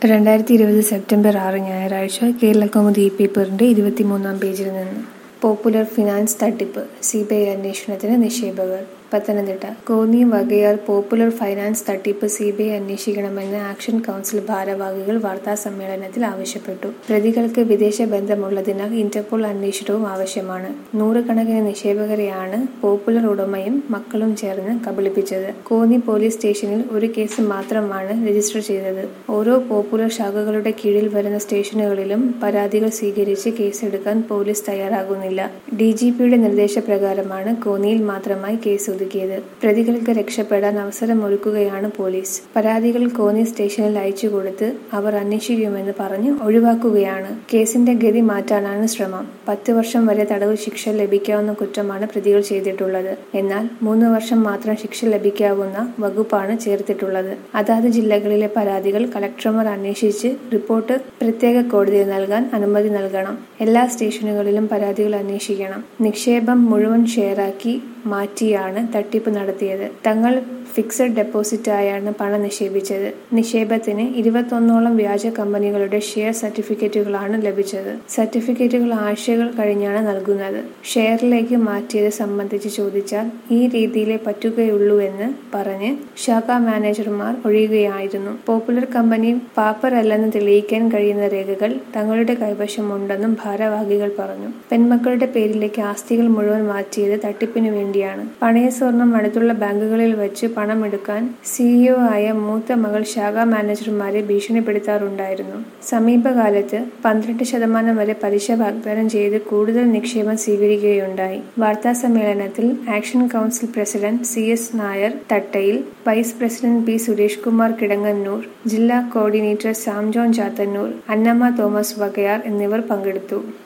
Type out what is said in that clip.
രണ്ടായിരത്തി ഇരുപത് സെപ്റ്റംബർ ആറ് ഞായറാഴ്ച കേരളകൗമുദി പേപ്പറിന്റെ ഇരുപത്തിമൂന്നാം പേജിൽ നിന്ന് പോപ്പുലർ ഫിനാൻസ് തട്ടിപ്പ് സി ബി ഐ അന്വേഷണത്തിന് നിക്ഷേപകർ പത്തനംതിട്ട കോന്നി വകയാർ പോപ്പുലർ ഫൈനാൻസ് തട്ടിപ്പ് സി ബി ഐ അന്വേഷിക്കണമെന്ന് ആക്ഷൻ കൗൺസിൽ ഭാരവാഹികൾ വാർത്താസമ്മേളനത്തിൽ ആവശ്യപ്പെട്ടു പ്രതികൾക്ക് വിദേശ ബന്ധമുള്ളതിനാൽ ഇന്റർപോൾ അന്വേഷണവും ആവശ്യമാണ് നൂറുകണക്കിന് നിക്ഷേപകരെയാണ് പോപ്പുലർ ഉടമയും മക്കളും ചേർന്ന് കബളിപ്പിച്ചത് കോന്നി പോലീസ് സ്റ്റേഷനിൽ ഒരു കേസ് മാത്രമാണ് രജിസ്റ്റർ ചെയ്തത് ഓരോ പോപ്പുലർ ശാഖകളുടെ കീഴിൽ വരുന്ന സ്റ്റേഷനുകളിലും പരാതികൾ സ്വീകരിച്ച് കേസെടുക്കാൻ പോലീസ് തയ്യാറാകുന്നില്ല ഡി ജി പിയുടെ നിർദ്ദേശപ്രകാരമാണ് കോന്നിയിൽ മാത്രമായി കേസ് ഒതുക്കിയത് പ്രതികൾക്ക് രക്ഷപ്പെടാൻ അവസരമൊരുക്കുകയാണ് പോലീസ് പരാതികൾ കോന്നി സ്റ്റേഷനിൽ അയച്ചു കൊടുത്ത് അവർ അന്വേഷിക്കുമെന്ന് പറഞ്ഞ് ഒഴിവാക്കുകയാണ് കേസിന്റെ ഗതി മാറ്റാനാണ് ശ്രമം പത്ത് വർഷം വരെ തടവ് ശിക്ഷ ലഭിക്കാവുന്ന കുറ്റമാണ് പ്രതികൾ ചെയ്തിട്ടുള്ളത് എന്നാൽ മൂന്ന് വർഷം മാത്രം ശിക്ഷ ലഭിക്കാവുന്ന വകുപ്പാണ് ചേർത്തിട്ടുള്ളത് അതാത് ജില്ലകളിലെ പരാതികൾ കളക്ടർമാർ അന്വേഷിച്ച് റിപ്പോർട്ട് പ്രത്യേക കോടതിയിൽ നൽകാൻ അനുമതി നൽകണം എല്ലാ സ്റ്റേഷനുകളിലും പരാതികൾ അന്വേഷിക്കണം നിക്ഷേപം മുഴുവൻ ഷെയറാക്കി മാറ്റിയാണ് തട്ടിപ്പ് നടത്തിയത് തങ്ങൾ ഫിക്സഡ് ഡെപ്പോസിറ്റായാണ് പണം നിക്ഷേപിച്ചത് നിക്ഷേപത്തിന് ഇരുപത്തൊന്നോളം വ്യാജ കമ്പനികളുടെ ഷെയർ സർട്ടിഫിക്കറ്റുകളാണ് ലഭിച്ചത് സർട്ടിഫിക്കറ്റുകൾ ആഴ്ചകൾ കഴിഞ്ഞാണ് നൽകുന്നത് ഷെയറിലേക്ക് മാറ്റിയത് സംബന്ധിച്ച് ചോദിച്ചാൽ ഈ രീതിയിലേ പറ്റുകയുള്ളൂ എന്ന് പറഞ്ഞ് ശാഖാ മാനേജർമാർ ഒഴിയുകയായിരുന്നു പോപ്പുലർ കമ്പനി പാപ്പറല്ലെന്ന് തെളിയിക്കാൻ കഴിയുന്ന രേഖകൾ തങ്ങളുടെ കൈവശമുണ്ടെന്നും ഭാരവാഹികൾ പറഞ്ഞു പെൺമക്കളുടെ പേരിലേക്ക് ആസ്തികൾ മുഴുവൻ മാറ്റിയത് തട്ടിപ്പിനു വേണ്ടിയാണ് പണയ സ്വർണം അടുത്തുള്ള ബാങ്കുകളിൽ വെച്ച് പണമെടുക്കാൻ സിഇഒ ആയ മൂത്ത മകൾ ശാഖാ മാനേജർമാരെ ഭീഷണിപ്പെടുത്താറുണ്ടായിരുന്നു സമീപകാലത്ത് പന്ത്രണ്ട് ശതമാനം വരെ പലിശ വാഗ്ദാനം ചെയ്ത് കൂടുതൽ നിക്ഷേപം സ്വീകരിക്കുകയുണ്ടായി വാർത്താ സമ്മേളനത്തിൽ action council president C S Nair Thattayil vice president P Suresh Kumar Kidangannur ജില്ലാ കോർഡിനേറ്റർ സാം ജോൺ ചാത്തന്നൂർ അന്നമ്മ തോമസ് വകയാർ എന്നിവർ പങ്കെടുത്തു